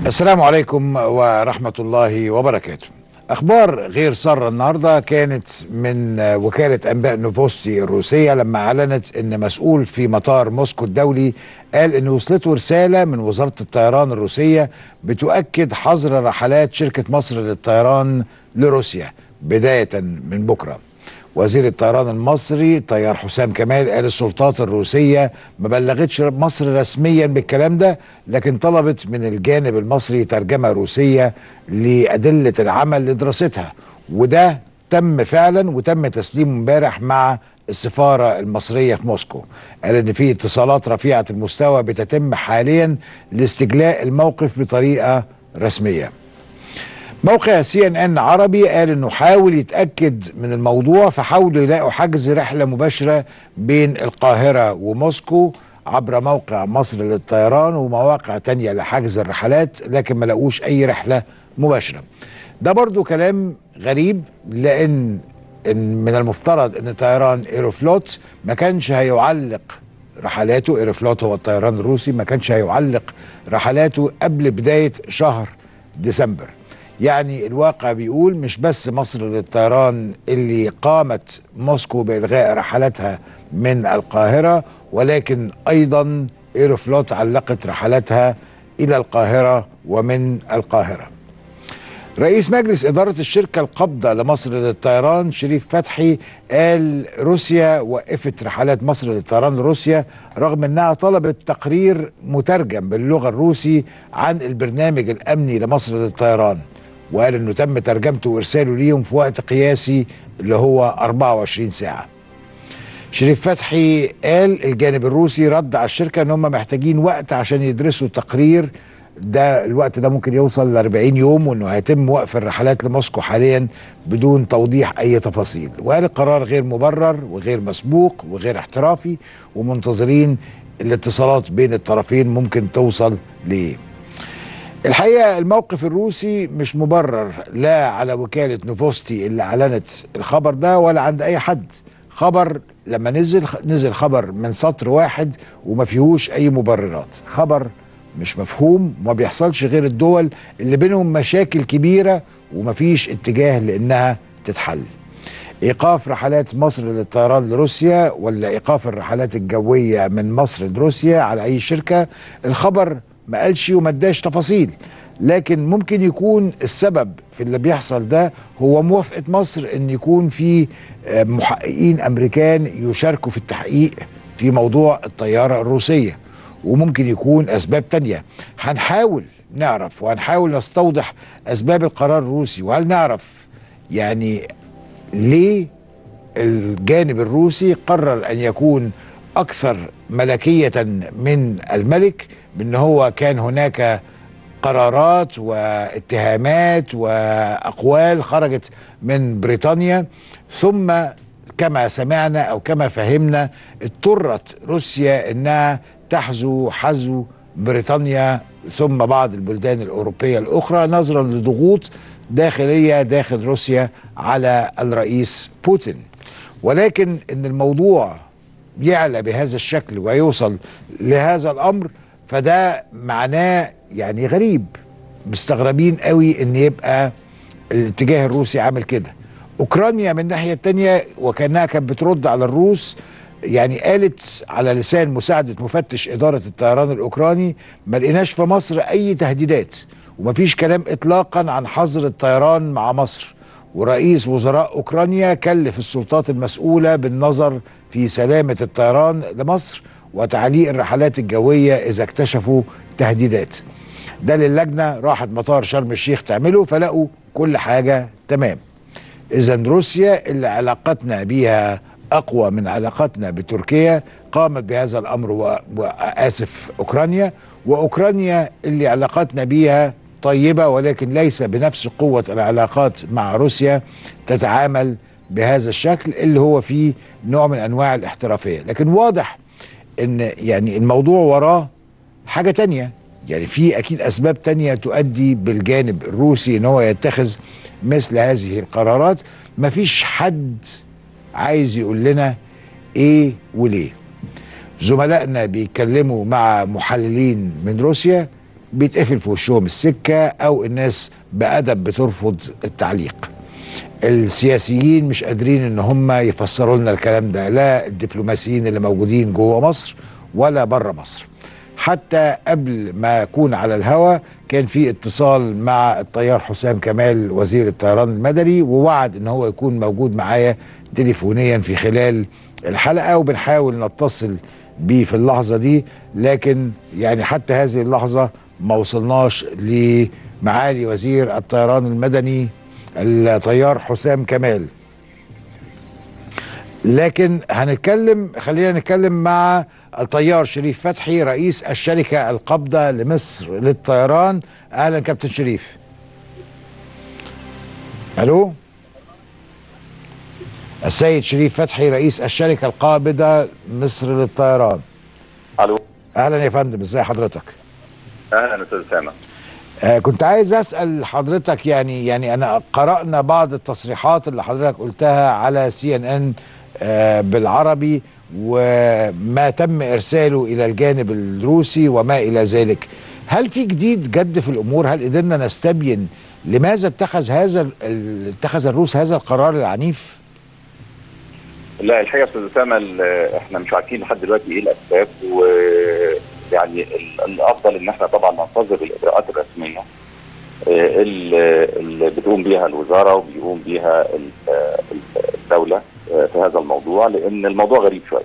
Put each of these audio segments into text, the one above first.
السلام عليكم ورحمة الله وبركاته أخبار غير سارة النهاردة كانت من وكالة أنباء نوفوستي الروسية لما أعلنت أن مسؤول في مطار موسكو الدولي قال أن وصلته رسالة من وزارة الطيران الروسية بتؤكد حظر رحلات شركة مصر للطيران لروسيا بداية من بكرة وزير الطيران المصري طيار حسام كمال قال السلطات الروسية ما بلغتش مصر رسميا بالكلام ده لكن طلبت من الجانب المصري ترجمة روسية لأدلة العمل لدراستها وده تم فعلا وتم تسليمه امبارح مع السفارة المصرية في موسكو قال ان في اتصالات رفيعة المستوى بتتم حاليا لاستجلاء الموقف بطريقة رسمية موقع سي ان ان عربي قال انه حاول يتاكد من الموضوع فحاولوا يلاقوا حجز رحله مباشره بين القاهره وموسكو عبر موقع مصر للطيران ومواقع تانية لحجز الرحلات لكن ما لقوش اي رحله مباشره ده برضو كلام غريب لان إن من المفترض ان طيران ايروفلوت ما كانش هيعلق رحلاته ايروفلوت هو الطيران الروسي ما كانش هيعلق رحلاته قبل بدايه شهر ديسمبر يعني الواقع بيقول مش بس مصر للطيران اللي قامت موسكو بإلغاء رحلاتها من القاهرة ولكن أيضا إيروفلوت علقت رحلاتها إلى القاهرة ومن القاهرة رئيس مجلس إدارة الشركة القابضة لمصر للطيران شريف فتحي قال روسيا وقفت رحلات مصر للطيران لروسيا رغم أنها طلبت تقرير مترجم باللغة الروسي عن البرنامج الأمني لمصر للطيران وقال انه تم ترجمته وارساله ليهم في وقت قياسي اللي هو 24 ساعه. شريف فتحي قال الجانب الروسي رد على الشركه ان هم محتاجين وقت عشان يدرسوا تقرير ده الوقت ده ممكن يوصل ل 40 يوم وانه هيتم وقف الرحلات لموسكو حاليا بدون توضيح اي تفاصيل وقال القرار غير مبرر وغير مسبوق وغير احترافي ومنتظرين الاتصالات بين الطرفين ممكن توصل لايه الحقيقه الموقف الروسي مش مبرر لا على وكاله نوفوستي اللي اعلنت الخبر ده ولا عند اي حد خبر لما نزل نزل خبر من سطر واحد وما فيهوش اي مبررات خبر مش مفهوم وما بيحصلش غير الدول اللي بينهم مشاكل كبيره وما فيش اتجاه لانها تتحل ايقاف رحلات مصر للطيران لروسيا ولا ايقاف الرحلات الجويه من مصر لروسيا على اي شركه الخبر ما قالش وما اداش تفاصيل لكن ممكن يكون السبب في اللي بيحصل ده هو موافقه مصر ان يكون في محققين امريكان يشاركوا في التحقيق في موضوع الطياره الروسيه وممكن يكون اسباب تانية هنحاول نعرف وهنحاول نستوضح اسباب القرار الروسي وهل نعرف يعني ليه الجانب الروسي قرر ان يكون اكثر ملكيه من الملك بان هو كان هناك قرارات واتهامات واقوال خرجت من بريطانيا ثم كما سمعنا او كما فهمنا اضطرت روسيا انها تحذو حذو بريطانيا ثم بعض البلدان الاوروبيه الاخرى نظرا لضغوط داخليه داخل روسيا على الرئيس بوتين ولكن ان الموضوع يعلى بهذا الشكل ويوصل لهذا الامر فده معناه يعني غريب مستغربين قوي ان يبقى الاتجاه الروسي عامل كده اوكرانيا من الناحيه الثانيه وكانها كانت بترد على الروس يعني قالت على لسان مساعده مفتش اداره الطيران الاوكراني ما لقيناش في مصر اي تهديدات ومفيش كلام اطلاقا عن حظر الطيران مع مصر ورئيس وزراء اوكرانيا كلف السلطات المسؤوله بالنظر في سلامه الطيران لمصر وتعليق الرحلات الجويه اذا اكتشفوا تهديدات. ده للجنه راحت مطار شرم الشيخ تعمله فلقوا كل حاجه تمام. اذا روسيا اللي علاقتنا بيها اقوى من علاقتنا بتركيا قامت بهذا الامر واسف اوكرانيا واوكرانيا اللي علاقتنا بيها طيبه ولكن ليس بنفس قوه العلاقات مع روسيا تتعامل بهذا الشكل اللي هو فيه نوع من انواع الاحترافيه لكن واضح ان يعني الموضوع وراه حاجه تانية يعني في اكيد اسباب تانية تؤدي بالجانب الروسي ان هو يتخذ مثل هذه القرارات مفيش حد عايز يقول لنا ايه وليه زملائنا بيتكلموا مع محللين من روسيا بيتقفل في وشهم السكه او الناس بادب بترفض التعليق السياسيين مش قادرين ان هم يفسروا لنا الكلام ده لا الدبلوماسيين اللي موجودين جوه مصر ولا بره مصر حتى قبل ما اكون على الهوا كان في اتصال مع الطيار حسام كمال وزير الطيران المدني ووعد ان هو يكون موجود معايا تليفونيا في خلال الحلقه وبنحاول نتصل بيه في اللحظه دي لكن يعني حتى هذه اللحظه ما وصلناش لمعالي وزير الطيران المدني الطيار حسام كمال لكن هنتكلم خلينا نتكلم مع الطيار شريف فتحي رئيس الشركة القابضة لمصر للطيران أهلا كابتن شريف ألو السيد شريف فتحي رئيس الشركة القابضة مصر للطيران الو أهلا يا فندم ازي حضرتك اهلا استاذ اسامه آه كنت عايز اسال حضرتك يعني يعني انا قرانا بعض التصريحات اللي حضرتك قلتها على سي ان ان بالعربي وما تم ارساله الى الجانب الروسي وما الى ذلك هل في جديد جد في الامور هل قدرنا نستبين لماذا اتخذ هذا ال- اتخذ الروس هذا القرار العنيف لا الحقيقه يا استاذ اسامه ال- احنا مش عارفين لحد دلوقتي ايه الاسباب ويعني ال- الافضل ان احنا طبعا ننتظر الاجراءات الرسميه آه، اللي اللي بتقوم بيها الوزاره وبيقوم بيها ال- ال- الدوله آه، في هذا الموضوع لان الموضوع غريب شويه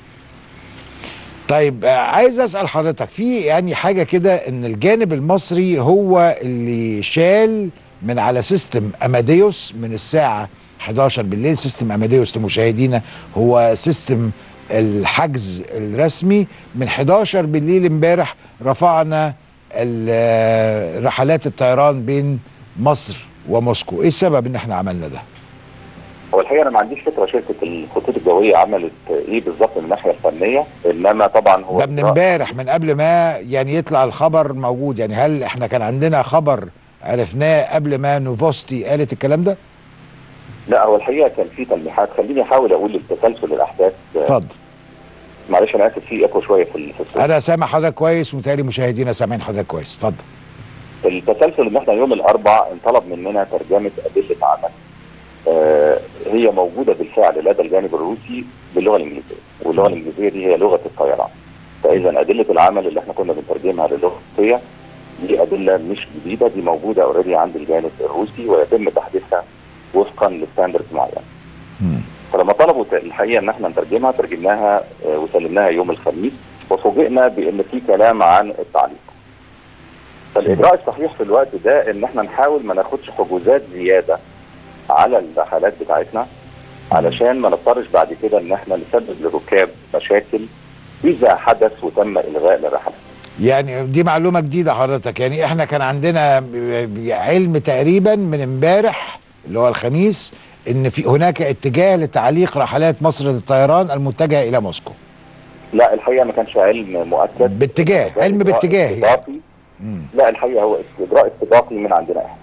طيب آه، عايز اسال حضرتك في يعني حاجه كده ان الجانب المصري هو اللي شال من على سيستم اماديوس من الساعه 11 بالليل سيستم اماديوس لمشاهدينا هو سيستم الحجز الرسمي من 11 بالليل امبارح رفعنا ال- آه، رحلات الطيران بين مصر وموسكو ايه السبب ان احنا عملنا ده هو الحقيقه انا ما عنديش فكره شركه الخطوط الجويه عملت ايه بالظبط من الناحيه الفنيه انما طبعا هو ده من امبارح من قبل ما يعني يطلع الخبر موجود يعني هل احنا كان عندنا خبر عرفناه قبل ما نوفوستي قالت الكلام ده؟ لا هو الحقيقه كان في تلميحات خليني احاول اقول التسلسل الاحداث اتفضل معلش انا اسف في ايكو شويه في ال- في الصوت انا سامع حضرتك كويس ومتهيألي مشاهدينا سامعين حضرتك كويس اتفضل التسلسل ان احنا يوم الاربعاء انطلب مننا ترجمه ادله عمل آه هي موجوده بالفعل لدى الجانب الروسي باللغه الانجليزيه واللغه الانجليزيه دي هي لغه الطيران فاذا ادله العمل اللي احنا كنا بنترجمها للغه الروسيه دي ادله مش جديده دي موجوده اوريدي عند الجانب الروسي ويتم تحديثها وفقا لستاندرد معين مم. فلما طلبوا ت- الحقيقه ان احنا نترجمها ترجمناها آه، وسلمناها يوم الخميس وفوجئنا بان في كلام عن التعليق. فالاجراء الصحيح في الوقت ده ان احنا نحاول ما ناخدش حجوزات زياده على الرحلات بتاعتنا علشان ما نضطرش بعد كده ان احنا نسبب للركاب مشاكل اذا حدث وتم الغاء للرحلات. يعني دي معلومه جديده حضرتك يعني احنا كان عندنا ب- ب- علم تقريبا من امبارح اللي هو الخميس ان في هناك اتجاه لتعليق رحلات مصر للطيران المتجهه الى موسكو لا الحقيقه ما كانش علم مؤكد باتجاه ده علم إجراء باتجاه يعني. استباقي. مم. لا الحقيقه هو اجراء استباقي من عندنا احنا.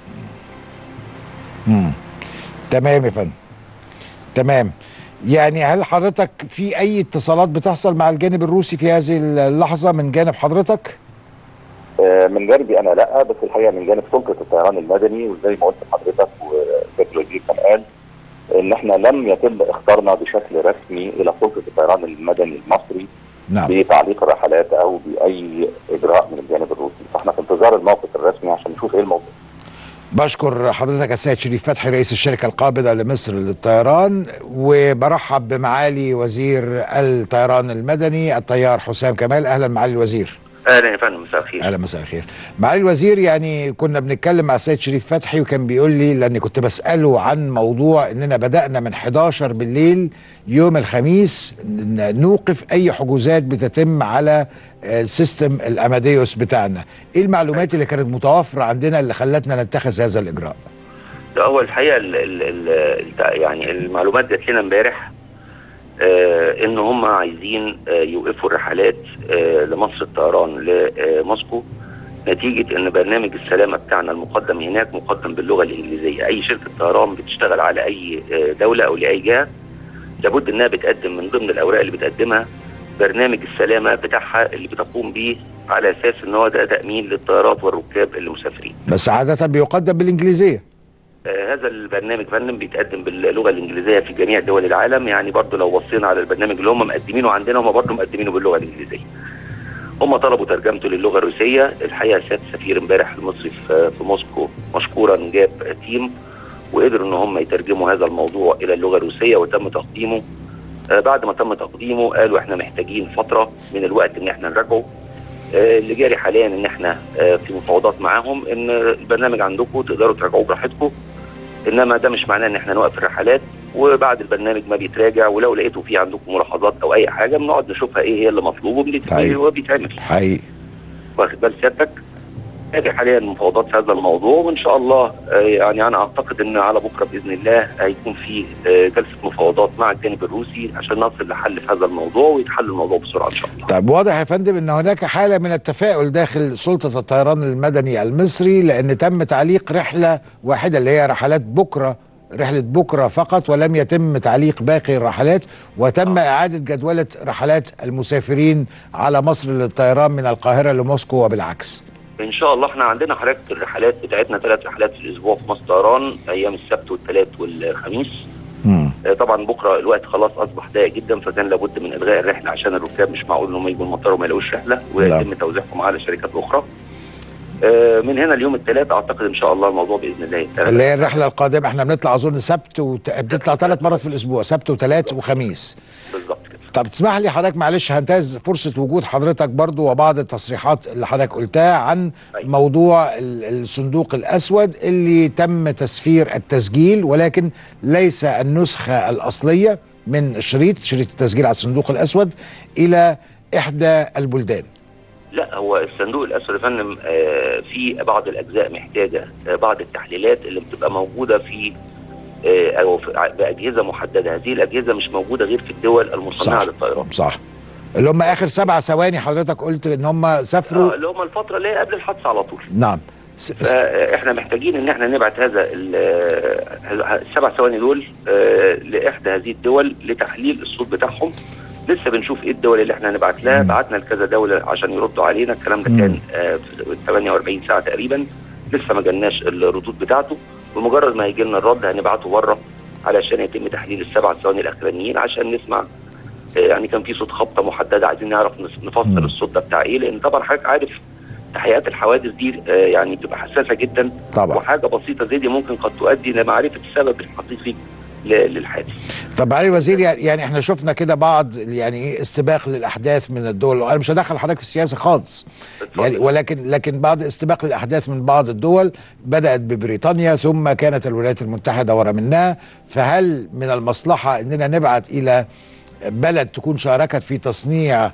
مم. تمام يا فندم تمام يعني هل حضرتك في اي اتصالات بتحصل مع الجانب الروسي في هذه اللحظه من جانب حضرتك آه، من جانبي انا لا بس الحقيقه من جانب سلطه الطيران المدني وزي ما قلت لحضرتك وسياده الوزير كان قال ان احنا لم يتم اختارنا بشكل رسمي الى سلطه الطيران المدني المصري نعم بتعليق الرحلات او باي اجراء من الجانب الروسي فاحنا في انتظار الموقف الرسمي عشان نشوف ايه الموضوع بشكر حضرتك السيد شريف فتحي رئيس الشركة القابضة لمصر للطيران وبرحب بمعالي وزير الطيران المدني الطيار حسام كمال أهلا معالي الوزير اهلا يا فندم مساء الخير اهلا مساء الخير معالي الوزير يعني كنا بنتكلم مع السيد شريف فتحي وكان بيقول لي لاني كنت بساله عن موضوع اننا بدانا من 11 بالليل يوم الخميس ن- نوقف اي حجوزات بتتم على آه، سيستم الاماديوس بتاعنا ايه المعلومات اللي كانت متوفره عندنا اللي خلتنا نتخذ هذا الاجراء ده هو الحقيقه ال ال ال ال يعني المعلومات جات لنا امبارح آه ان هم عايزين آه يوقفوا الرحلات آه لمصر الطيران لموسكو نتيجه ان برنامج السلامه بتاعنا المقدم هناك مقدم باللغه الانجليزيه اي شركه طيران بتشتغل على اي آه دوله او لاي جهه لابد انها بتقدم من ضمن الاوراق اللي بتقدمها برنامج السلامه بتاعها اللي بتقوم به على اساس ان هو ده تامين للطيارات والركاب اللي مسافرين بس عاده بيقدم بالانجليزيه آه، هذا البرنامج فندم بيتقدم باللغه الانجليزيه في جميع دول العالم يعني برضو لو بصينا على البرنامج اللي هم مقدمينه عندنا هم برضو مقدمينه باللغه الانجليزيه هم طلبوا ترجمته للغه الروسيه الحقيقه سياده السفير امبارح المصري في في موسكو مشكورا جاب تيم وقدروا ان هم يترجموا هذا الموضوع الى اللغه الروسيه وتم تقديمه آه، بعد ما تم تقديمه قالوا احنا محتاجين فتره من الوقت ان احنا نراجعه آه، اللي جاري حاليا ان احنا آه، في مفاوضات معاهم ان البرنامج عندكم تقدروا تراجعوه براحتكم انما ده مش معناه ان احنا نوقف الرحلات وبعد البرنامج ما بيتراجع ولو لقيتوا فيه عندكم ملاحظات او اي حاجه بنقعد نشوفها ايه هي اللي مطلوب طيب. وبنتعمل وبيتعمل حقيقي واخد بال سيادتك هذه حاليا مفاوضات في هذا الموضوع وان شاء الله آه، يعني انا اعتقد ان على بكره باذن الله هيكون في آه، جلسه مفاوضات مع الجانب الروسي عشان نصل لحل في هذا الموضوع ويتحل الموضوع بسرعه ان شاء الله. طيب واضح يا فندم ان هناك حاله من التفاؤل داخل سلطه الطيران المدني المصري لان تم تعليق رحله واحده اللي هي رحلات بكره رحله بكره فقط ولم يتم تعليق باقي الرحلات وتم اعاده جدوله رحلات المسافرين على مصر للطيران من القاهره لموسكو وبالعكس. ان شاء الله احنا عندنا حضرتك الرحلات بتاعتنا ثلاث رحلات في الاسبوع في مصر طيران ايام السبت والثلاث والخميس مم. آه، طبعا بكره الوقت خلاص اصبح ضيق جدا فكان لابد من الغاء الرحله عشان الركاب مش معقول انهم يجوا المطار وما يلاقوش رحله ويتم توزيعهم على شركات اخرى. آه، من هنا اليوم الثلاث اعتقد ان شاء الله الموضوع باذن الله يتم. اللي هي الرحله القادمه احنا بنطلع اظن سبت وت... بنطلع ثلاث مرات في الاسبوع سبت وثلاث وخميس. بالظبط كده. طب تسمح لي حضرتك معلش هنتهز فرصة وجود حضرتك برضو وبعض التصريحات اللي حضرتك قلتها عن أيوة. موضوع ال- الصندوق الأسود اللي تم تسفير التسجيل ولكن ليس النسخة الأصلية من الشريط شريط التسجيل على الصندوق الأسود إلى إحدى البلدان لا هو الصندوق الاسود يا فندم آه، في بعض الاجزاء محتاجه آه، بعض التحليلات اللي بتبقى موجوده في آه، او في- باجهزه محدده هذه الاجهزه مش موجوده غير في الدول المصنعه صح. للطيران صح اللي هم آخر سبع ثواني حضرتك قلت إن هم سافروا آه، اللي هم الفتره اللي هي قبل الحادثه على طول نعم س- س- فاحنا محتاجين ان احنا نبعت هذا ال- آه، السبع ثواني دول آه، لاحدى هذه الدول لتحليل الصوت بتاعهم لسه بنشوف ايه الدول اللي احنا نبعت لها مم. بعتنا لكذا دوله عشان يردوا علينا الكلام ده مم. كان آه، في 48 ساعه تقريبا لسه ما جالناش الردود بتاعته بمجرد ما هيجي لنا الرد هنبعته بره علشان يتم تحليل السبع ثواني الاخرانيين عشان نسمع آه، يعني كان في صوت خبطه محدده عايزين نعرف نس- نفسر مم. الصوت ده بتاع ايه لان طبعا حضرتك عارف تحقيقات الحوادث دي آه، يعني بتبقى حساسه جدا طبعا وحاجه بسيطه زي دي ممكن قد تؤدي لمعرفه السبب الحقيقي ل- للحادث طب علي وزير يعني يعني احنا شفنا كده بعض يعني ايه استباق للاحداث من الدول انا مش هدخل حضرتك في السياسه خالص يعني ولكن لكن بعض استباق للاحداث من بعض الدول بدات ببريطانيا ثم كانت الولايات المتحده ورا منها فهل من المصلحه اننا نبعت الى بلد تكون شاركت في تصنيع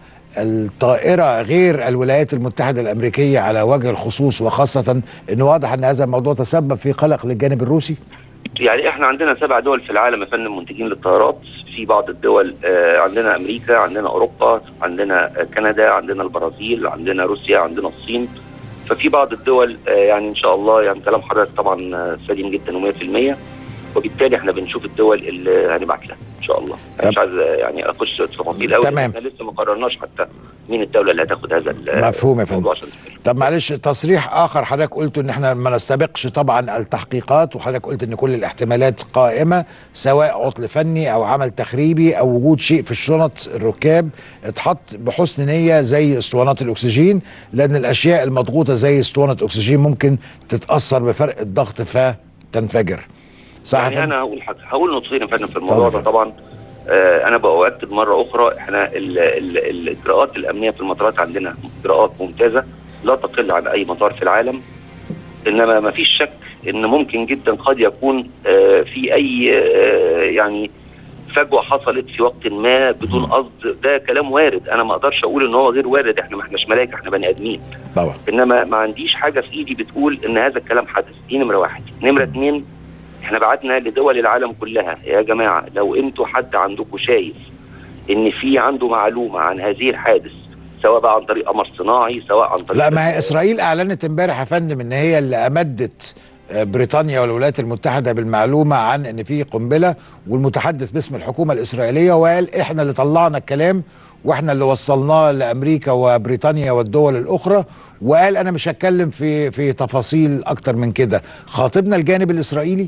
الطائرة غير الولايات المتحدة الأمريكية على وجه الخصوص وخاصة أنه واضح أن هذا الموضوع تسبب في قلق للجانب الروسي يعني احنا عندنا سبع دول في العالم يا فندم منتجين للطائرات في بعض الدول آه، عندنا امريكا عندنا اوروبا عندنا آه، كندا عندنا البرازيل عندنا روسيا عندنا الصين ففي بعض الدول آه، يعني ان شاء الله يعني كلام حضرتك طبعا آه، سليم جدا و100% وبالتالي احنا بنشوف الدول اللي هنبعت لها ان شاء الله طب- أنا مش عايز آه، يعني اخش في تفاصيل قوي تمام. احنا لسه ما قررناش حتى مين الدوله اللي هتاخد هذا ال- مفهوم يا فندم. الموضوع عشان تتكلم. طب معلش تصريح اخر حضرتك قلت ان احنا ما نستبقش طبعا التحقيقات وحضرتك قلت ان كل الاحتمالات قائمه سواء عطل فني او عمل تخريبي او وجود شيء في الشنط الركاب اتحط بحسن نيه زي اسطوانات الاكسجين لان الاشياء المضغوطه زي اسطوانه اكسجين ممكن تتاثر بفرق الضغط فتنفجر صح يا يعني فندم؟ انا هقول حاجه هقول نقطتين يا فندم في الموضوع اتفضل. ده طبعا آه انا باؤكد مره اخرى احنا ال ال الاجراءات الامنيه في المطارات عندنا اجراءات ممتازه لا تقل عن اي مطار في العالم انما ما فيش شك ان ممكن جدا قد يكون آه في اي آه يعني فجوه حصلت في وقت ما بدون قصد ده كلام وارد انا ما اقدرش اقول ان هو غير وارد احنا ما احناش ملائكه احنا بني ادمين طبعا انما ما عنديش حاجه في ايدي بتقول ان هذا الكلام حدث دي نمره واحد نمره اتنين احنا بعتنا لدول العالم كلها يا جماعه لو انتوا حد عندكم شايف ان في عنده معلومه عن هذه الحادث سواء بقى عن طريق قمر صناعي سواء عن طريق لا ما هي اسرائيل اعلنت امبارح يا فندم ان هي اللي امدت آه، بريطانيا والولايات المتحده بالمعلومه عن ان في قنبله والمتحدث باسم الحكومه الاسرائيليه وقال احنا اللي طلعنا الكلام واحنا اللي وصلناه لامريكا وبريطانيا والدول الاخرى وقال انا مش هتكلم في في تفاصيل اكتر من كده خاطبنا الجانب الاسرائيلي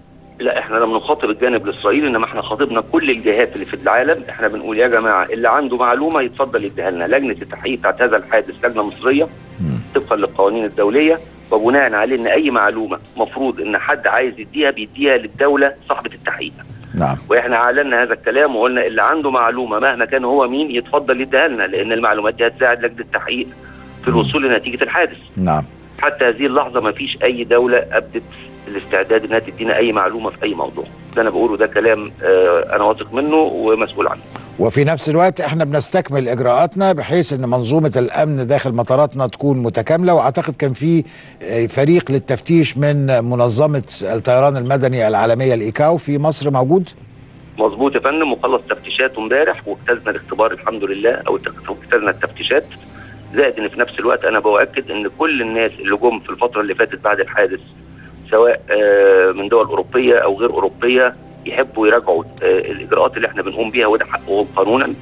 لا احنا لم نخاطب الجانب الاسرائيلي انما احنا خاطبنا كل الجهات اللي في العالم احنا بنقول يا جماعه اللي عنده معلومه يتفضل يديها لنا لجنه التحقيق بتاعت هذا الحادث لجنه مصريه طبقا للقوانين الدوليه وبناء عليه ان اي معلومه مفروض ان حد عايز يديها بيديها للدوله صاحبه التحقيق نعم واحنا اعلنا هذا الكلام وقلنا اللي عنده معلومه مهما كان هو مين يتفضل يديها لنا لان المعلومات دي هتساعد لجنه التحقيق في الوصول لنتيجه الحادث نعم حتى هذه اللحظه ما فيش اي دوله ابدت الاستعداد انها تدينا اي معلومه في اي موضوع ده انا بقوله ده كلام آه انا واثق منه ومسؤول عنه وفي نفس الوقت احنا بنستكمل اجراءاتنا بحيث ان منظومه الامن داخل مطاراتنا تكون متكامله واعتقد كان في آه، فريق للتفتيش من منظمه الطيران المدني العالميه الايكاو في مصر موجود مظبوط يا فندم وخلص تفتيشاته امبارح واجتزنا الاختبار الحمد لله او اجتزنا التفتيشات زائد ان في نفس الوقت انا باكد ان كل الناس اللي جم في الفتره اللي فاتت بعد الحادث سواء آه، من دول اوروبيه او غير اوروبيه يحبوا يراجعوا آه، الاجراءات اللي احنا بنقوم بيها وده حقهم قانونا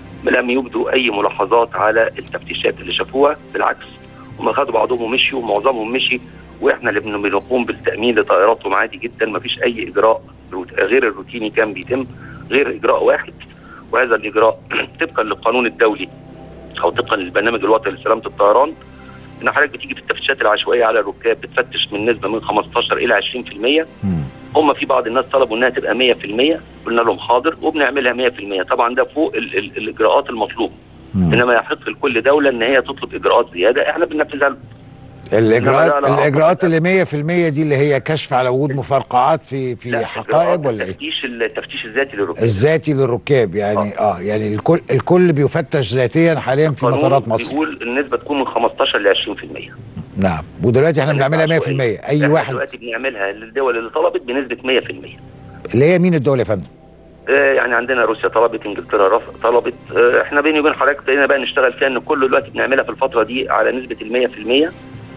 لم يبدوا اي ملاحظات على التفتيشات اللي شافوها بالعكس هم خدوا بعضهم ومشيوا ومعظمهم مشي واحنا اللي بن- بنقوم بالتامين لطائراتهم عادي جدا ما فيش اي اجراء روت- غير الروتيني كان بيتم غير اجراء واحد وهذا الاجراء طبقا للقانون الدولي او طبقا للبرنامج الوطني لسلامه الطيران ان حضرتك بتيجي في التفتيشات العشوائيه على الركاب بتفتش من نسبه من 15 الى 20% مم. هم في بعض الناس طلبوا انها تبقى 100% قلنا لهم حاضر وبنعملها 100% طبعا ده فوق ال ال الاجراءات المطلوبه مم. انما يحق لكل دوله ان هي تطلب اجراءات زياده احنا بننفذها لهم الاجراءات إنما لا- لا الاجراءات أعتقد. اللي 100% دي اللي هي كشف على وجود مفرقعات في في لا، حقائب إجراءات ولا ايه التفتيش التفتيش الذاتي للركاب الذاتي للركاب يعني اه يعني الكل الكل بيفتش ذاتيا حاليا في القانون مطارات مصر بيقول النسبه تكون من 15 ل 20% نعم ودلوقتي احنا بنعملها 100% اي احنا واحد دلوقتي بنعملها للدول اللي طلبت بنسبه 100% اللي هي مين الدول يا فندم آه، يعني عندنا روسيا طلبت انجلترا رف- طلبت آه، احنا بيني وبين حضرتك ابتدينا بقى نشتغل فيها ان كل الوقت بنعملها في الفتره دي على نسبه ال 100%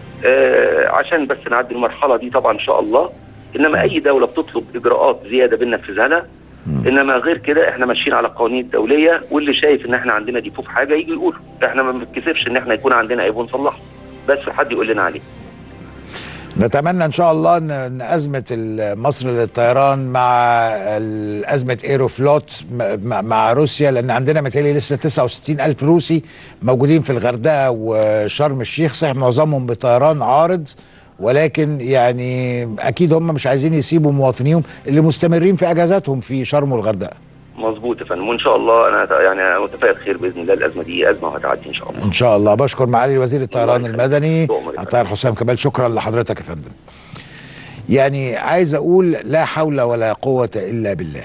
آه، عشان بس نعدي المرحله دي طبعا ان شاء الله انما اي دوله بتطلب اجراءات زياده بننفذها لها انما غير كده احنا ماشيين على القوانين الدوليه واللي شايف ان احنا عندنا ديفو في حاجه يجي يقول احنا ما بنتكسفش ان احنا يكون عندنا عيب ونصلحه بس حد يقول لنا عليه نتمنى ان شاء الله ان إن ازمه ال- مصر للطيران مع ال- ازمه ايروفلوت م- مع- مع روسيا لان عندنا متهيألي لسه 69 الف روسي موجودين في الغردقه وشرم الشيخ صحيح معظمهم بطيران عارض ولكن يعني اكيد هم مش عايزين يسيبوا مواطنيهم اللي مستمرين في اجازاتهم في شرم والغردقه مظبوط يا فندم وان شاء الله انا يعني متفائل خير باذن الله الازمه دي ازمه وهتعدي ان شاء الله ان شاء الله بشكر معالي وزير الطيران الله يخليك. المدني تؤمر يا الطيار حسام كمال شكرا لحضرتك يا فندم يعني عايز اقول لا حول ولا قوة الا بالله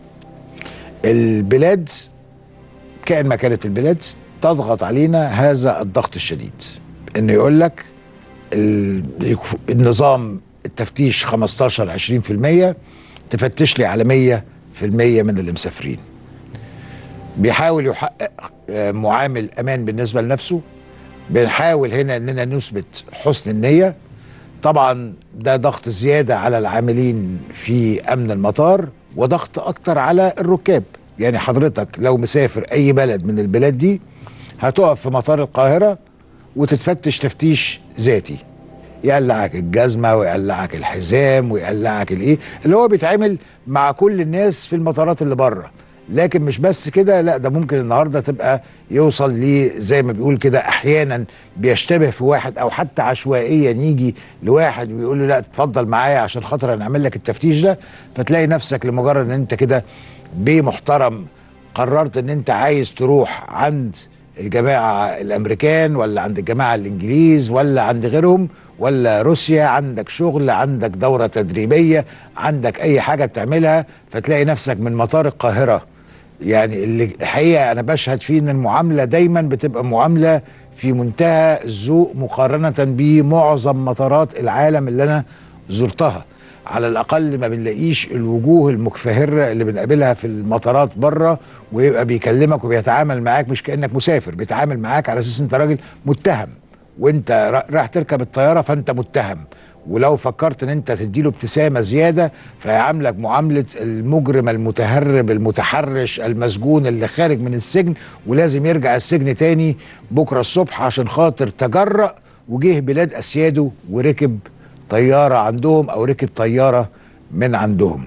البلاد كائن ما كانت البلاد تضغط علينا هذا الضغط الشديد انه يقول لك ال- النظام التفتيش 15 20% تفتش لي على 100% من اللي مسافرين بيحاول يحقق آه، معامل امان بالنسبه لنفسه بنحاول هنا اننا نثبت حسن النيه طبعا ده ضغط زياده على العاملين في امن المطار وضغط اكتر على الركاب يعني حضرتك لو مسافر اي بلد من البلاد دي هتقف في مطار القاهره وتتفتش تفتيش ذاتي يقلعك الجزمه ويقلعك الحزام ويقلعك الايه اللي هو بيتعمل مع كل الناس في المطارات اللي بره لكن مش بس كده لا ده ممكن النهارده تبقى يوصل لي زي ما بيقول كده احيانا بيشتبه في واحد او حتى عشوائيا يجي لواحد ويقول له لا اتفضل معايا عشان خاطر انا اعمل لك التفتيش ده فتلاقي نفسك لمجرد ان انت كده بيه محترم قررت ان انت عايز تروح عند الجماعه الامريكان ولا عند الجماعه الانجليز ولا عند غيرهم ولا روسيا عندك شغل عندك دوره تدريبيه عندك اي حاجه بتعملها فتلاقي نفسك من مطار القاهره يعني اللي الحقيقه انا بشهد فيه ان المعامله دايما بتبقى معامله في منتهى الذوق مقارنه بمعظم مطارات العالم اللي انا زرتها على الاقل ما بنلاقيش الوجوه المكفهره اللي بنقابلها في المطارات بره ويبقى بيكلمك وبيتعامل معاك مش كانك مسافر بيتعامل معاك على اساس انت راجل متهم وانت را- رايح تركب الطياره فانت متهم ولو فكرت ان انت تديله ابتسامه زياده فهيعاملك معامله المجرم المتهرب المتحرش المسجون اللي خارج من السجن ولازم يرجع السجن تاني بكره الصبح عشان خاطر تجرأ وجه بلاد اسياده وركب طياره عندهم او ركب طياره من عندهم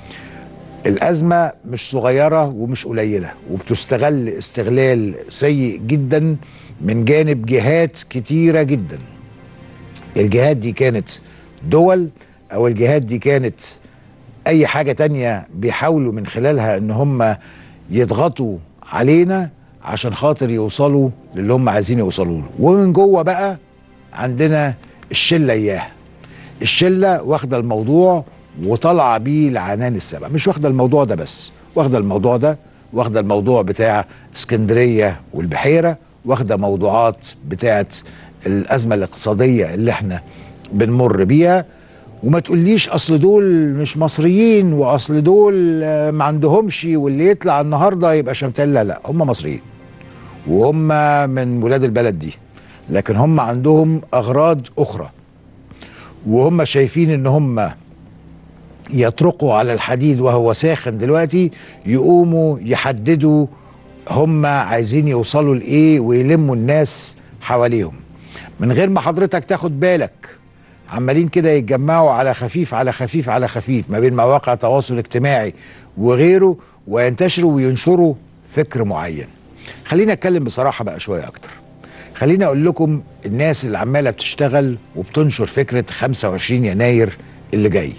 الأزمة مش صغيرة ومش قليلة وبتستغل استغلال سيء جدا من جانب جهات كتيرة جدا الجهات دي كانت دول أو الجهات دي كانت أي حاجة تانية بيحاولوا من خلالها إن هم يضغطوا علينا عشان خاطر يوصلوا للي هم عايزين يوصلوا له ومن جوه بقى عندنا الشلة إياها الشلة واخدة الموضوع وطالعه بيه لعنان السبع مش واخده الموضوع ده بس واخده الموضوع ده واخده الموضوع بتاع اسكندريه والبحيره واخده موضوعات بتاعت الازمه الاقتصاديه اللي احنا بنمر بيها وما تقوليش اصل دول مش مصريين واصل دول آه، ما عندهمش واللي يطلع النهارده يبقى شمتان لا لا هم مصريين وهم من ولاد البلد دي لكن هم عندهم اغراض اخرى وهم شايفين ان هم يطرقوا على الحديد وهو ساخن دلوقتي يقوموا يحددوا هم عايزين يوصلوا لايه ويلموا الناس حواليهم من غير ما حضرتك تاخد بالك عمالين كده يتجمعوا على خفيف على خفيف على خفيف ما بين مواقع التواصل الاجتماعي وغيره وينتشروا وينشروا فكر معين خلينا اتكلم بصراحه بقى شويه اكتر خليني اقول لكم الناس اللي عماله بتشتغل وبتنشر فكره 25 يناير اللي جاي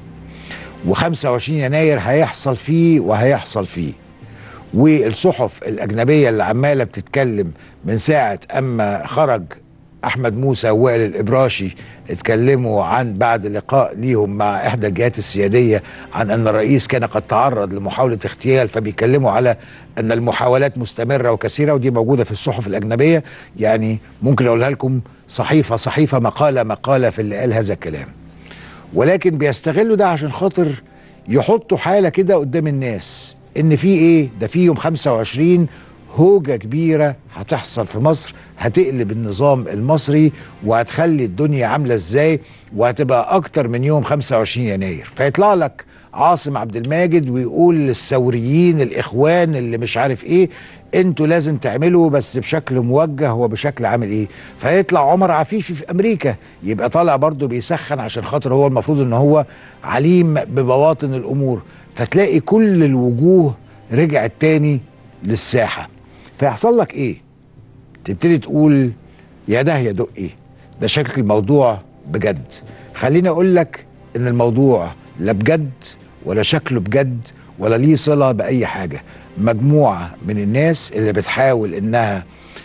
و25 يناير هيحصل فيه وهيحصل فيه والصحف الأجنبية اللي عمالة بتتكلم من ساعة أما خرج أحمد موسى ووائل الإبراشي اتكلموا عن بعد لقاء ليهم مع إحدى الجهات السيادية عن أن الرئيس كان قد تعرض لمحاولة اغتيال فبيتكلموا على أن المحاولات مستمرة وكثيرة ودي موجودة في الصحف الأجنبية يعني ممكن أقولها لكم صحيفة صحيفة مقالة مقالة في اللي قال هذا الكلام ولكن بيستغلوا ده عشان خاطر يحطوا حاله كده قدام الناس ان في ايه ده في يوم 25 هوجه كبيره هتحصل في مصر هتقلب النظام المصري وهتخلي الدنيا عامله ازاي وهتبقى اكتر من يوم 25 يناير فيطلع لك عاصم عبد الماجد ويقول للثوريين الاخوان اللي مش عارف ايه انتوا لازم تعملوا بس بشكل موجه وبشكل عامل ايه فيطلع عمر عفيفي في امريكا يبقى طالع برضه بيسخن عشان خاطر هو المفروض ان هو عليم ببواطن الامور فتلاقي كل الوجوه رجعت تاني للساحه فيحصل لك ايه تبتدي تقول يا ده يا دقي ده شكل الموضوع بجد خليني اقول لك ان الموضوع لا بجد ولا شكله بجد ولا ليه صله باي حاجه مجموعه من الناس اللي بتحاول انها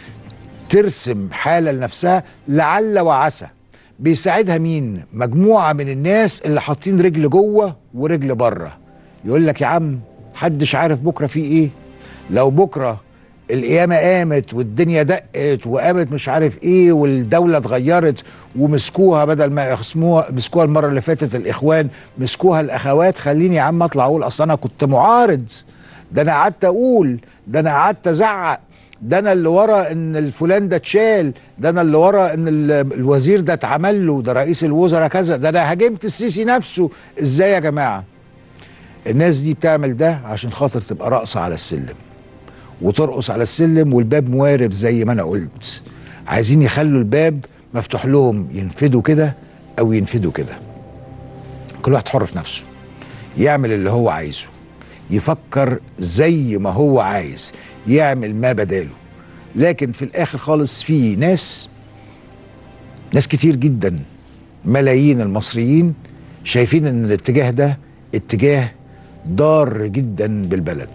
ترسم حاله لنفسها لعل وعسى بيساعدها مين مجموعه من الناس اللي حاطين رجل جوه ورجل بره يقول لك يا عم حدش عارف بكره في ايه لو بكره القيامة قامت والدنيا دقت وقامت مش عارف ايه والدولة اتغيرت ومسكوها بدل ما يخصموها مسكوها المرة اللي فاتت الإخوان مسكوها الأخوات خليني يا عم أطلع أقول أصل أنا كنت معارض ده أنا قعدت أقول ده أنا قعدت أزعق ده أنا اللي ورا إن الفلان ده اتشال ده أنا اللي ورا إن ال- الوزير ده اتعمل له ده رئيس الوزراء كذا ده أنا هاجمت السيسي نفسه إزاي يا جماعة الناس دي بتعمل ده عشان خاطر تبقى راقصة على السلم وترقص على السلم والباب موارب زي ما انا قلت عايزين يخلوا الباب مفتوح لهم ينفدوا كده او ينفدوا كده كل واحد حر في نفسه يعمل اللي هو عايزه يفكر زي ما هو عايز يعمل ما بداله لكن في الاخر خالص في ناس ناس كتير جدا ملايين المصريين شايفين ان الاتجاه ده اتجاه ضار جدا بالبلد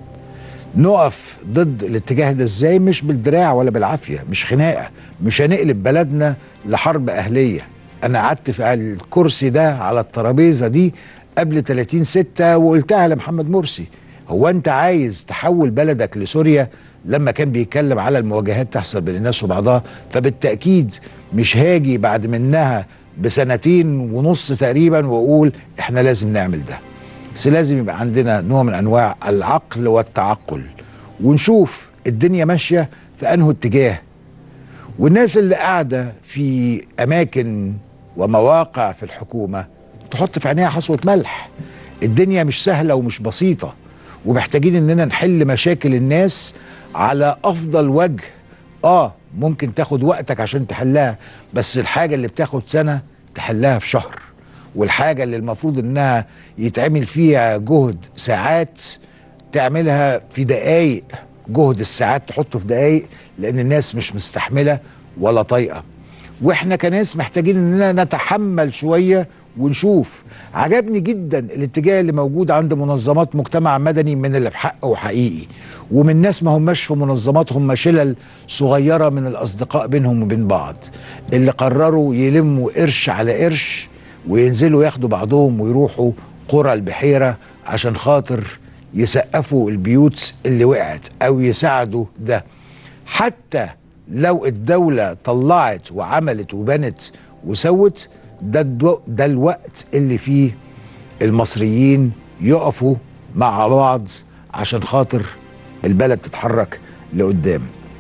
نقف ضد الاتجاه ده ازاي مش بالدراع ولا بالعافيه مش خناقه مش هنقلب بلدنا لحرب اهليه انا قعدت في الكرسي ده على الترابيزه دي قبل 30 6 وقلتها لمحمد مرسي هو انت عايز تحول بلدك لسوريا لما كان بيتكلم على المواجهات تحصل بين الناس وبعضها فبالتاكيد مش هاجي بعد منها بسنتين ونص تقريبا واقول احنا لازم نعمل ده بس لازم يبقى عندنا نوع من انواع العقل والتعقل ونشوف الدنيا ماشيه في انه اتجاه والناس اللي قاعده في اماكن ومواقع في الحكومه تحط في عينيها حصوه ملح الدنيا مش سهله ومش بسيطه ومحتاجين اننا نحل مشاكل الناس على افضل وجه اه ممكن تاخد وقتك عشان تحلها بس الحاجه اللي بتاخد سنه تحلها في شهر والحاجه اللي المفروض انها يتعمل فيها جهد ساعات تعملها في دقايق جهد الساعات تحطه في دقايق لان الناس مش مستحمله ولا طايقه واحنا كناس محتاجين اننا نتحمل شويه ونشوف عجبني جدا الاتجاه اللي موجود عند منظمات مجتمع مدني من اللي بحقه حقيقي ومن ناس ما هماش في منظمات هم شلل صغيره من الاصدقاء بينهم وبين بعض اللي قرروا يلموا قرش على قرش وينزلوا ياخدوا بعضهم ويروحوا قرى البحيره عشان خاطر يسقفوا البيوت اللي وقعت او يساعدوا ده حتى لو الدولة طلعت وعملت وبنت وسوت ده الدو ده الوقت اللي فيه المصريين يقفوا مع بعض عشان خاطر البلد تتحرك لقدام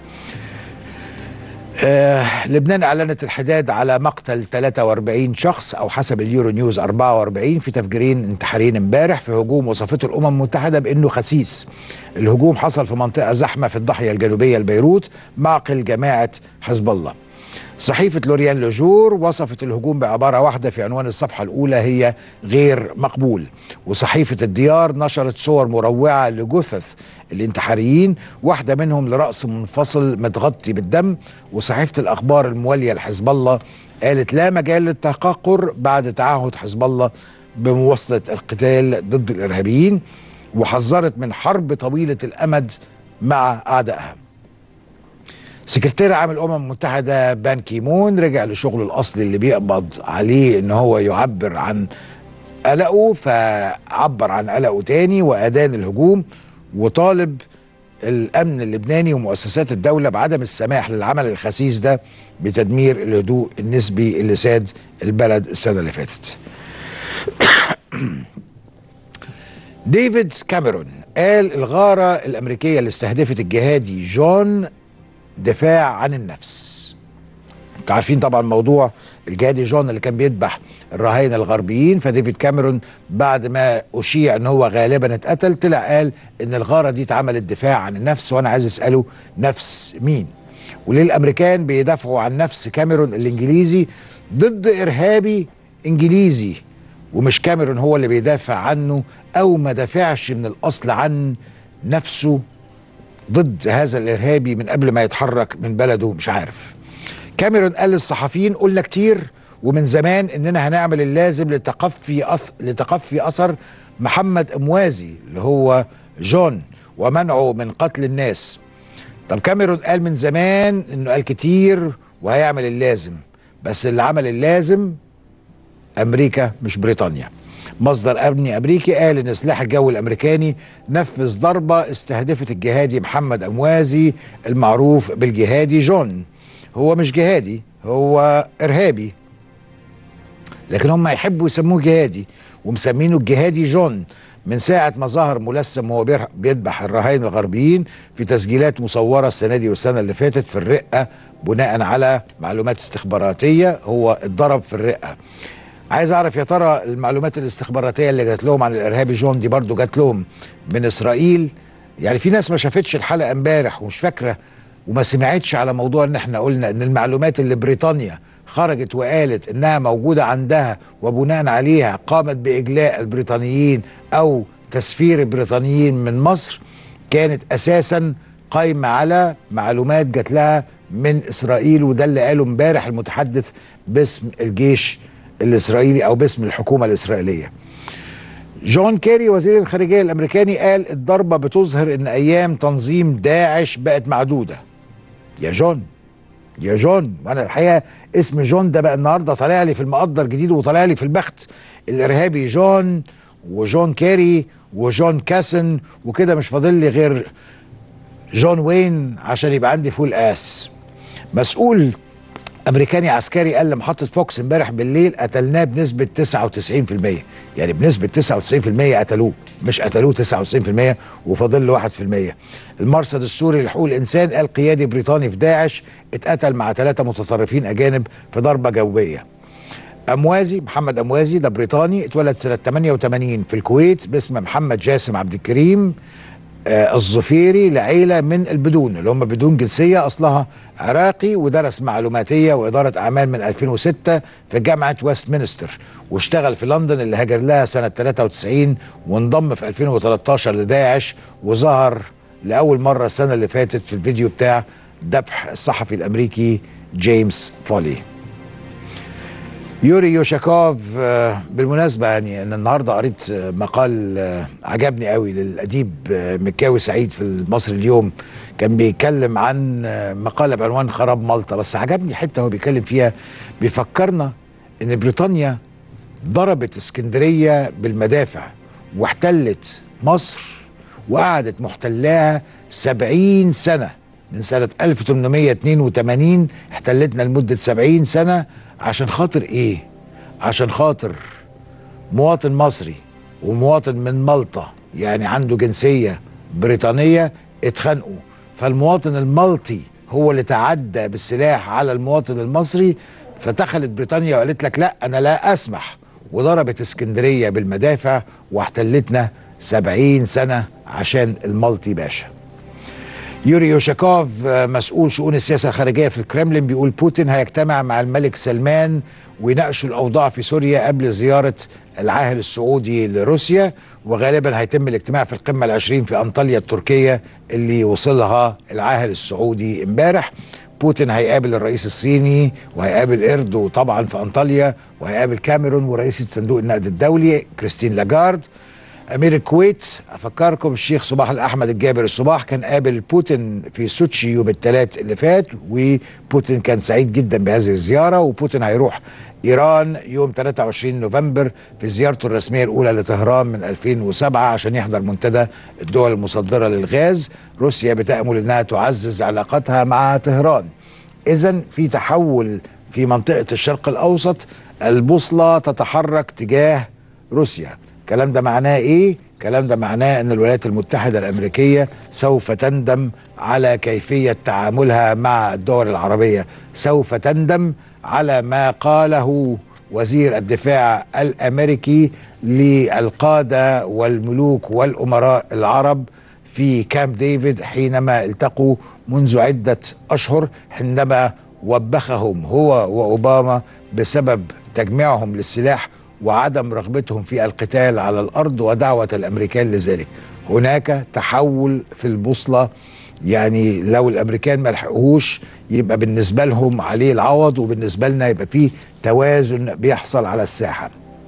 آه لبنان اعلنت الحداد على مقتل 43 شخص او حسب اليورو نيوز 44 في تفجيرين انتحاريين امبارح في هجوم وصفته الامم المتحده بانه خسيس. الهجوم حصل في منطقه زحمه في الضاحيه الجنوبيه لبيروت معقل جماعه حزب الله. صحيفة لوريان لوجور وصفت الهجوم بعبارة واحدة في عنوان الصفحة الأولى هي غير مقبول وصحيفة الديار نشرت صور مروعة لجثث الانتحاريين واحدة منهم لرأس منفصل متغطي بالدم وصحيفة الأخبار الموالية لحزب الله قالت لا مجال للتحقر بعد تعهد حزب الله بمواصلة القتال ضد الإرهابيين وحذرت من حرب طويلة الأمد مع أعدائها سكرتير عام الامم المتحده بان كيمون رجع لشغله الاصلي اللي بيقبض عليه ان هو يعبر عن قلقه فعبر عن قلقه تاني وادان الهجوم وطالب الامن اللبناني ومؤسسات الدوله بعدم السماح للعمل الخسيس ده بتدمير الهدوء النسبي اللي ساد البلد السنه اللي فاتت. ديفيد كاميرون قال الغاره الامريكيه اللي استهدفت الجهادي جون دفاع عن النفس انتوا عارفين طبعا موضوع الجهادي جون اللي كان بيذبح الرهاين الغربيين فديفيد كاميرون بعد ما اشيع ان هو غالبا اتقتل طلع قال ان الغاره دي اتعملت دفاع عن النفس وانا عايز اساله نفس مين وليه الامريكان بيدافعوا عن نفس كاميرون الانجليزي ضد ارهابي انجليزي ومش كاميرون هو اللي بيدافع عنه او ما دافعش من الاصل عن نفسه ضد هذا الارهابي من قبل ما يتحرك من بلده مش عارف كاميرون قال للصحفيين قلنا كتير ومن زمان اننا هنعمل اللازم لتقفي أث... لتقفي اثر محمد اموازي اللي هو جون ومنعه من قتل الناس طب كاميرون قال من زمان انه قال كتير وهيعمل اللازم بس اللي عمل اللازم امريكا مش بريطانيا مصدر امني امريكي قال ان سلاح الجو الامريكاني نفذ ضربه استهدفت الجهادي محمد اموازي المعروف بالجهادي جون هو مش جهادي هو ارهابي لكن هم يحبوا يسموه جهادي ومسمينه الجهادي جون من ساعة ما ظهر ملثم وهو بيرح- بيذبح الرهاين الغربيين في تسجيلات مصورة السنة دي والسنة اللي فاتت في الرقة بناء على معلومات استخباراتية هو اتضرب في الرقة عايز اعرف يا ترى المعلومات الاستخباراتيه اللي جات لهم عن الارهابي جون دي برضو جات لهم من اسرائيل يعني في ناس ما شافتش الحلقه امبارح ومش فاكره وما سمعتش على موضوع ان احنا قلنا ان المعلومات اللي بريطانيا خرجت وقالت انها موجوده عندها وبناء عليها قامت باجلاء البريطانيين او تسفير البريطانيين من مصر كانت اساسا قايمه على معلومات جات لها من اسرائيل وده اللي قاله امبارح المتحدث باسم الجيش الاسرائيلي او باسم الحكومه الاسرائيليه. جون كيري وزير الخارجيه الامريكاني قال الضربه بتظهر ان ايام تنظيم داعش بقت معدوده. يا جون يا جون وانا الحقيقه اسم جون ده بقى النهارده طالع لي في المقدر جديد وطالع لي في البخت الارهابي جون وجون كيري وجون كاسن وكده مش فاضل لي غير جون وين عشان يبقى عندي فول اس مسؤول امريكاني عسكري قال لمحطه فوكس امبارح بالليل قتلناه بنسبه 99% يعني بنسبه 99% قتلوه مش قتلوه 99% وفاضل له 1% المرصد السوري لحقوق الانسان قال قيادي بريطاني في داعش اتقتل مع ثلاثه متطرفين اجانب في ضربه جويه اموازي محمد اموازي ده بريطاني اتولد سنه 88 في الكويت باسم محمد جاسم عبد الكريم آه الظفيري لعيله من البدون اللي هم بدون جنسيه اصلها عراقي ودرس معلوماتيه واداره اعمال من 2006 في جامعه ويست مينستر واشتغل في لندن اللي هاجر لها سنه 93 وانضم في 2013 لداعش وظهر لاول مره السنه اللي فاتت في الفيديو بتاع ذبح الصحفي الامريكي جيمس فولي يوري يوشاكوف آه، بالمناسبة يعني أنا النهاردة قريت آه، مقال آه، عجبني قوي للأديب آه، مكاوي سعيد في المصري اليوم كان بيتكلم عن آه، مقالة بعنوان خراب مالطا بس عجبني حتة هو بيتكلم فيها بيفكرنا إن بريطانيا ضربت اسكندرية بالمدافع واحتلت مصر وقعدت محتلاها سبعين سنة من سنة 1882 احتلتنا لمدة سبعين سنة عشان خاطر ايه عشان خاطر مواطن مصري ومواطن من مالطا يعني عنده جنسية بريطانية اتخانقوا فالمواطن المالطي هو اللي تعدى بالسلاح على المواطن المصري فدخلت بريطانيا وقالت لك لا انا لا اسمح وضربت اسكندرية بالمدافع واحتلتنا سبعين سنة عشان المالطي باشا يوري يوشاكوف آه، مسؤول شؤون السياسة الخارجية في الكرملين بيقول بوتين هيجتمع مع الملك سلمان ويناقشوا الأوضاع في سوريا قبل زيارة العاهل السعودي لروسيا وغالبا هيتم الاجتماع في القمة العشرين في أنطاليا التركية اللي وصلها العاهل السعودي امبارح بوتين هيقابل الرئيس الصيني وهيقابل اردو طبعا في انطاليا وهيقابل كاميرون ورئيسة صندوق النقد الدولي كريستين لاجارد امير الكويت افكركم الشيخ صباح الاحمد الجابر الصباح كان قابل بوتين في سوتشي يوم الثلاث اللي فات وبوتين كان سعيد جدا بهذه الزياره وبوتين هيروح ايران يوم 23 نوفمبر في زيارته الرسميه الاولى لطهران من 2007 عشان يحضر منتدى الدول المصدره للغاز روسيا بتامل انها تعزز علاقتها مع طهران اذا في تحول في منطقه الشرق الاوسط البوصله تتحرك تجاه روسيا الكلام ده معناه ايه الكلام ده معناه ان الولايات المتحده الامريكيه سوف تندم على كيفيه تعاملها مع الدول العربيه سوف تندم على ما قاله وزير الدفاع الامريكي للقاده والملوك والامراء العرب في كامب ديفيد حينما التقوا منذ عده اشهر حينما وبخهم هو واوباما بسبب تجميعهم للسلاح وعدم رغبتهم في القتال على الارض ودعوه الامريكان لذلك هناك تحول في البوصله يعني لو الامريكان ما لحقوهوش يبقى بالنسبه لهم عليه العوض وبالنسبه لنا يبقى فيه توازن بيحصل على الساحه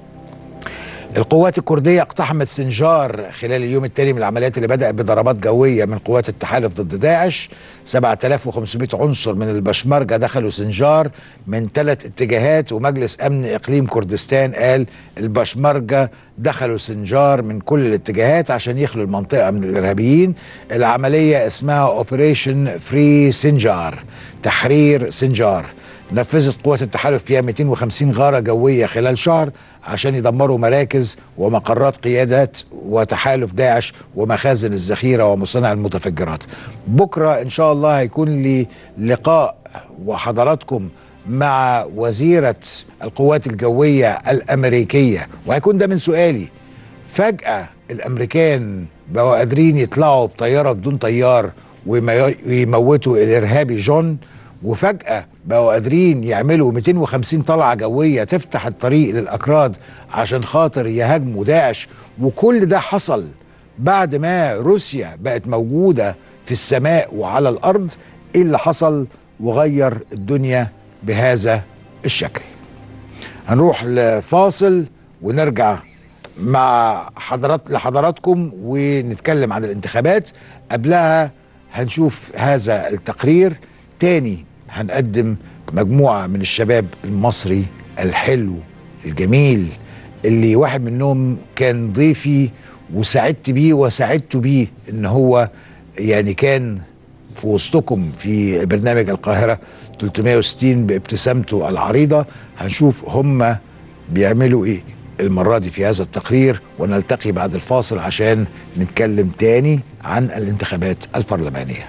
القوات الكردية اقتحمت سنجار خلال اليوم الثاني من العمليات اللي بدأت بضربات جوية من قوات التحالف ضد داعش 7500 عنصر من البشمركة دخلوا سنجار من ثلاث اتجاهات ومجلس أمن إقليم كردستان قال البشمركة دخلوا سنجار من كل الاتجاهات عشان يخلوا المنطقة من الإرهابيين العملية اسمها اوبريشن فري سنجار تحرير سنجار نفذت قوات التحالف فيها 250 غارة جوية خلال شهر عشان يدمروا مراكز ومقرات قيادات وتحالف داعش ومخازن الذخيرة ومصانع المتفجرات بكرة إن شاء الله هيكون لي لقاء وحضراتكم مع وزيرة القوات الجوية الأمريكية وهيكون ده من سؤالي فجأة الأمريكان بقوا قادرين يطلعوا بطيارة بدون طيار ويمي- ويموتوا الإرهابي جون وفجأة بقوا قادرين يعملوا 250 طلعة جوية تفتح الطريق للأكراد عشان خاطر يهاجموا داعش وكل ده حصل بعد ما روسيا بقت موجودة في السماء وعلى الأرض إيه اللي حصل وغير الدنيا بهذا الشكل هنروح لفاصل ونرجع مع حضرات لحضراتكم ونتكلم عن الانتخابات قبلها هنشوف هذا التقرير تاني هنقدم مجموعة من الشباب المصري الحلو الجميل اللي واحد منهم كان ضيفي وسعدت بيه وسعدت بيه ان هو يعني كان في وسطكم في برنامج القاهرة 360 بابتسامته العريضة هنشوف هم بيعملوا ايه المرة دي في هذا التقرير ونلتقي بعد الفاصل عشان نتكلم تاني عن الانتخابات البرلمانية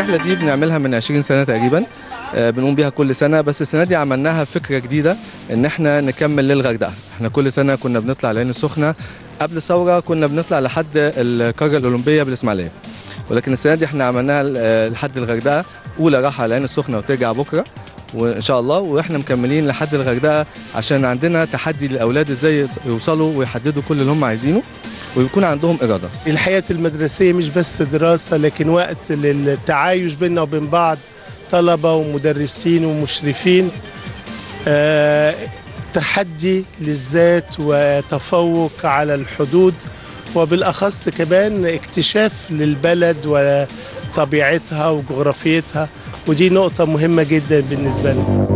الرحله دي بنعملها من 20 سنه تقريبا آه، بنقوم بيها كل سنه بس السنه دي عملناها فكره جديده ان احنا نكمل للغردقه احنا كل سنه كنا بنطلع العين السخنه قبل الثوره كنا بنطلع لحد القاره الاولمبيه بالاسماعيليه ولكن السنه دي احنا عملناها آه، لحد الغردقه اولى راحه على العين السخنه وترجع بكره وان شاء الله واحنا مكملين لحد الغردقه عشان عندنا تحدي للاولاد ازاي يوصلوا ويحددوا كل اللي هم عايزينه ويكون عندهم اراده الحياة المدرسية مش بس دراسة لكن وقت للتعايش بيننا وبين بعض طلبة ومدرسين ومشرفين آه، تحدي للذات وتفوق على الحدود وبالأخص كمان اكتشاف للبلد وطبيعتها وجغرافيتها ودي نقطة مهمة جدا بالنسبة لنا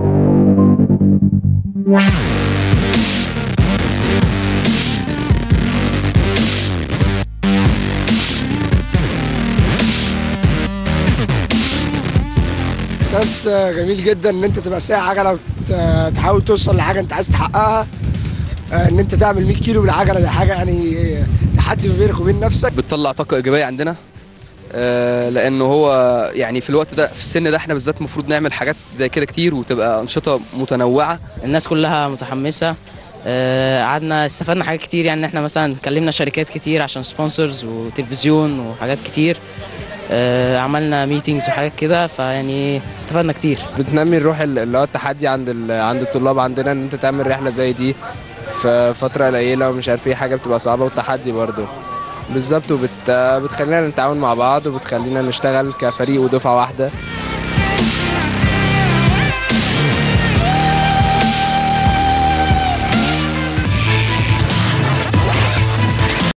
احساس جميل جدا ان انت تبقى سايق عجله وت- تحاول توصل لحاجه انت عايز تحققها آه، ان انت تعمل 100 كيلو بالعجله دي حاجه يعني تحدي ما بينك وبين نفسك بتطلع طاقه ايجابيه عندنا آه، لانه هو يعني في الوقت ده في السن ده احنا بالذات المفروض نعمل حاجات زي كده كتير وتبقى انشطه متنوعه الناس كلها متحمسه آه، قعدنا استفدنا حاجات كتير يعني احنا مثلا كلمنا شركات كتير عشان سبونسرز وتلفزيون وحاجات كتير آه، عملنا ميتينجز وحاجات كده فيعني استفدنا كتير بتنمي الروح ال- اللي هو التحدي عند ال- عند الطلاب عندنا ان انت تعمل رحله زي دي في فتره قليله ومش عارف ايه حاجه بتبقى صعبه والتحدي برضو بالظبط وبت... بتخلينا نتعاون مع بعض وبتخلينا نشتغل كفريق ودفعه واحده